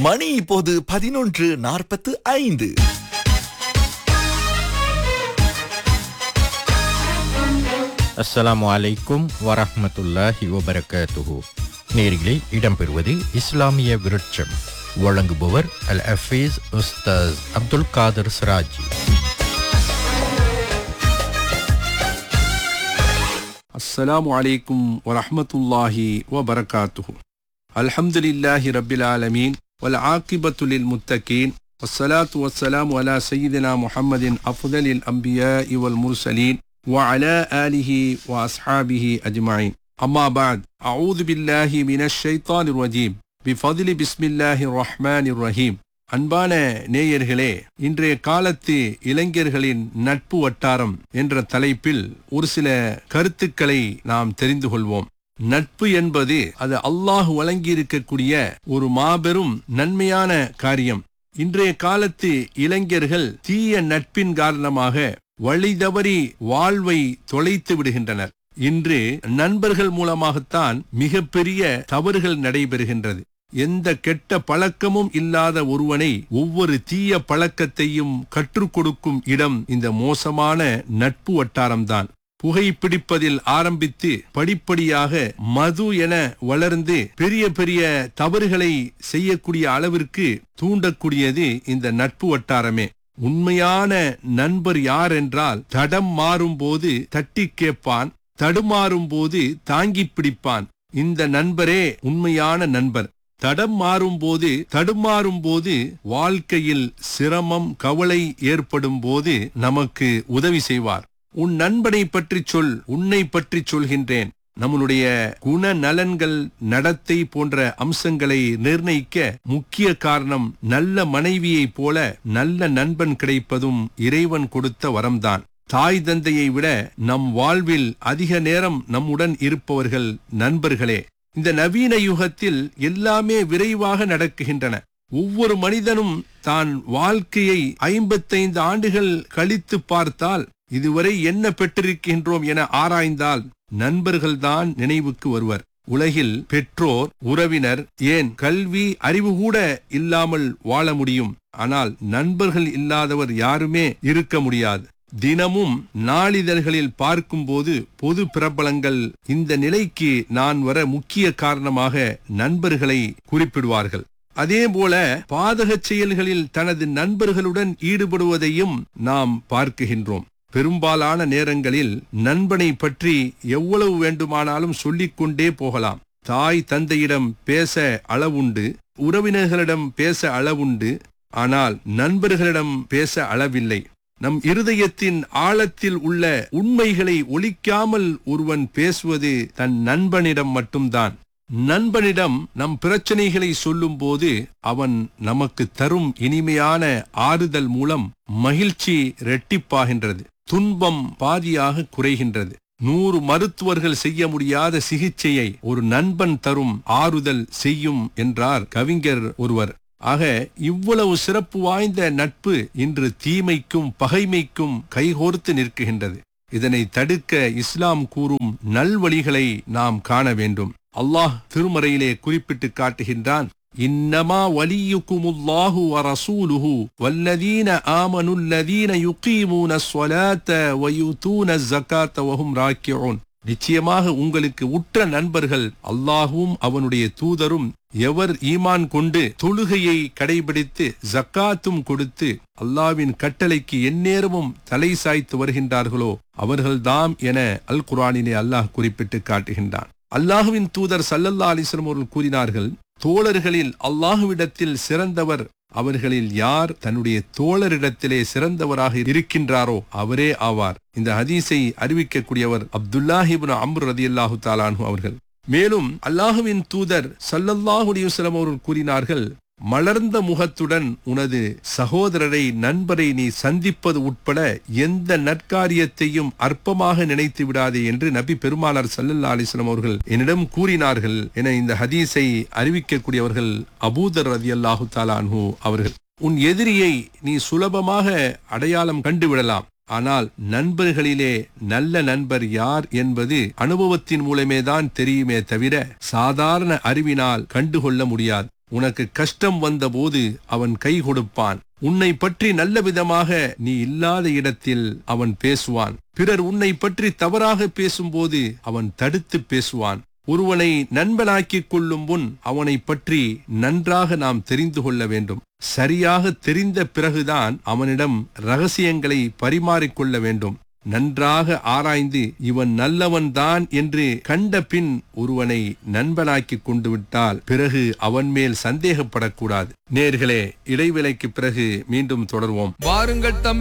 மணி இப்போது பதினொன்று நாற்பத்து ஐந்து அஸ்ஸலாமு அலைக்கும் வரஹ்மத்துல்லாஹி வபரகாத்துஹு நேரிலே இடம்பெறுவது இஸ்லாமிய விருட்சம் வழங்குபவர் அல் அஃபீஸ் உஸ்தாஸ் அப்துல் காதர் சிராஜி السلام عليكم ورحمة الله وبركاته الحمد لله رب العالمين والعاقبة للمتقين والصلاة والسلام على سيدنا محمد أفضل الأنبياء والمرسلين وعلى آله وأصحابه أجمعين أما بعد أعوذ بالله من الشيطان الرجيم بفضل بسم الله الرحمن الرحيم அன்பான நேயர்களே இன்றைய காலத்து இளைஞர்களின் நட்பு வட்டாரம் என்ற தலைப்பில் ஒரு சில கருத்துக்களை நாம் தெரிந்து கொள்வோம் நட்பு என்பது அது அல்லாஹ் வழங்கியிருக்கக்கூடிய ஒரு மாபெரும் நன்மையான காரியம் இன்றைய காலத்து இளைஞர்கள் தீய நட்பின் காரணமாக வழி தவறி வாழ்வை தொலைத்து விடுகின்றனர் இன்று நண்பர்கள் மூலமாகத்தான் மிகப்பெரிய தவறுகள் நடைபெறுகின்றது எந்த கெட்ட பழக்கமும் இல்லாத ஒருவனை ஒவ்வொரு தீய பழக்கத்தையும் கற்றுக் கொடுக்கும் இடம் இந்த மோசமான நட்பு வட்டாரம்தான் புகைப்பிடிப்பதில் ஆரம்பித்து படிப்படியாக மது என வளர்ந்து பெரிய பெரிய தவறுகளை செய்யக்கூடிய அளவிற்கு தூண்டக்கூடியது இந்த நட்பு வட்டாரமே உண்மையான நண்பர் யார் என்றால் தடம் மாறும் போது தட்டி கேட்பான் தடுமாறும் போது தாங்கி பிடிப்பான் இந்த நண்பரே உண்மையான நண்பர் தடம் மாறும் போது தடுமாறும் போது வாழ்க்கையில் சிரமம் கவலை ஏற்படும் போது நமக்கு உதவி செய்வார் உன் நண்பனை பற்றி சொல் உன்னை பற்றி சொல்கின்றேன் நம்மளுடைய குண நலன்கள் நடத்தை போன்ற அம்சங்களை நிர்ணயிக்க முக்கிய காரணம் நல்ல மனைவியைப் போல நல்ல நண்பன் கிடைப்பதும் இறைவன் கொடுத்த வரம்தான் தாய் தந்தையை விட நம் வாழ்வில் அதிக நேரம் நம்முடன் இருப்பவர்கள் நண்பர்களே இந்த நவீன யுகத்தில் எல்லாமே விரைவாக நடக்குகின்றன ஒவ்வொரு மனிதனும் தான் வாழ்க்கையை ஐம்பத்தைந்து ஆண்டுகள் கழித்து பார்த்தால் இதுவரை என்ன பெற்றிருக்கின்றோம் என ஆராய்ந்தால் நண்பர்கள்தான் நினைவுக்கு வருவர் உலகில் பெற்றோர் உறவினர் ஏன் கல்வி அறிவு கூட இல்லாமல் வாழ முடியும் ஆனால் நண்பர்கள் இல்லாதவர் யாருமே இருக்க முடியாது தினமும் நாளிதழ்களில் பார்க்கும்போது பொது பிரபலங்கள் இந்த நிலைக்கு நான் வர முக்கிய காரணமாக நண்பர்களை குறிப்பிடுவார்கள் அதேபோல பாதகச் செயல்களில் தனது நண்பர்களுடன் ஈடுபடுவதையும் நாம் பார்க்குகின்றோம் பெரும்பாலான நேரங்களில் நண்பனை பற்றி எவ்வளவு வேண்டுமானாலும் சொல்லிக்கொண்டே போகலாம் தாய் தந்தையிடம் பேச அளவுண்டு உறவினர்களிடம் பேச அளவுண்டு ஆனால் நண்பர்களிடம் பேச அளவில்லை நம் இருதயத்தின் ஆழத்தில் உள்ள உண்மைகளை ஒழிக்காமல் ஒருவன் பேசுவது தன் நண்பனிடம் மட்டும்தான் நண்பனிடம் நம் பிரச்சனைகளை சொல்லும்போது அவன் நமக்கு தரும் இனிமையான ஆறுதல் மூலம் மகிழ்ச்சி இரட்டிப்பாகின்றது துன்பம் பாதியாக குறைகின்றது நூறு மருத்துவர்கள் செய்ய முடியாத சிகிச்சையை ஒரு நண்பன் தரும் ஆறுதல் செய்யும் என்றார் கவிஞர் ஒருவர் ஆக இவ்வளவு சிறப்பு வாய்ந்த நட்பு இன்று தீமைக்கும் பகைமைக்கும் கைகோர்த்து நிற்கின்றது இதனை தடுக்க இஸ்லாம் கூறும் நல்வழிகளை நாம் காண வேண்டும் அல்லாஹ் திருமறையிலே குறிப்பிட்டு காட்டுகின்றான் இன்னமா வலியுக்குமுல்லாஹு வரசூலுஹு வல்லதீன ஆமனுல்லதீன யுகீமூன ஸ்வலாத்த வயுதூன ஜக்காத்த வஹும் ராக்கியூன் நிச்சயமாக உங்களுக்கு உற்ற நண்பர்கள் அல்லாஹும் அவனுடைய தூதரும் எவர் ஈமான் கொண்டு தொழுகையை கடைபிடித்து ஜக்காத்தும் கொடுத்து அல்லாவின் கட்டளைக்கு எந்நேரமும் தலை சாய்த்து வருகின்றார்களோ அவர்கள்தாம் என அல் குரானிலே அல்லாஹ் குறிப்பிட்டு காட்டுகின்றான் அல்லாஹுவின் தூதர் சல்லல்லா அலிஸ்லம் அவர்கள் கூறினார்கள் தோழர்களில் அல்லாஹுவிடத்தில் சிறந்தவர் அவர்களில் யார் தன்னுடைய தோழரிடத்திலே சிறந்தவராக இருக்கின்றாரோ அவரே ஆவார் இந்த ஹதீஸை அறிவிக்கக்கூடியவர் அப்துல்லாஹிபின் அம்ரு ரதி அல்லாஹு தாலானு அவர்கள் மேலும் அல்லாஹுவின் தூதர் சல்லல்லாஹு அலிவசலம் அவர்கள் கூறினார்கள் மலர்ந்த முகத்துடன் உனது சகோதரரை நண்பரை நீ சந்திப்பது உட்பட எந்த நற்காரியத்தையும் அற்பமாக நினைத்து விடாதே என்று நபி பெருமானார் சல்லல்லா அலிஸ்லாம் அவர்கள் என்னிடம் கூறினார்கள் என இந்த ஹதீஸை அறிவிக்கக்கூடியவர்கள் அபூதர் ரதி அல்லாஹு தாலான்ஹூ அவர்கள் உன் எதிரியை நீ சுலபமாக அடையாளம் கண்டுவிடலாம் ஆனால் நண்பர்களிலே நல்ல நண்பர் யார் என்பது அனுபவத்தின் மூலமே தான் தெரியுமே தவிர சாதாரண அறிவினால் கண்டுகொள்ள முடியாது உனக்கு கஷ்டம் வந்தபோது அவன் கை கொடுப்பான் உன்னை பற்றி நல்ல விதமாக நீ இல்லாத இடத்தில் அவன் பேசுவான் பிறர் உன்னை பற்றி தவறாக பேசும்போது அவன் தடுத்து பேசுவான் ஒருவனை நண்பனாக்கிக் கொள்ளும் முன் அவனை பற்றி நன்றாக நாம் தெரிந்து கொள்ள வேண்டும் சரியாக தெரிந்த பிறகுதான் அவனிடம் ரகசியங்களை பரிமாறிக்கொள்ள வேண்டும் நன்றாக ஆராய்ந்து இவன் நல்லவன்தான் என்று கண்ட பின் ஒருவனை நண்பனாக்கிக் கொண்டு விட்டால் பிறகு அவன் மேல் சந்தேகப்படக்கூடாது நேர்களே இடைவேளைக்கு பிறகு மீண்டும் தொடர்வோம் வாருங்கள் தம்பி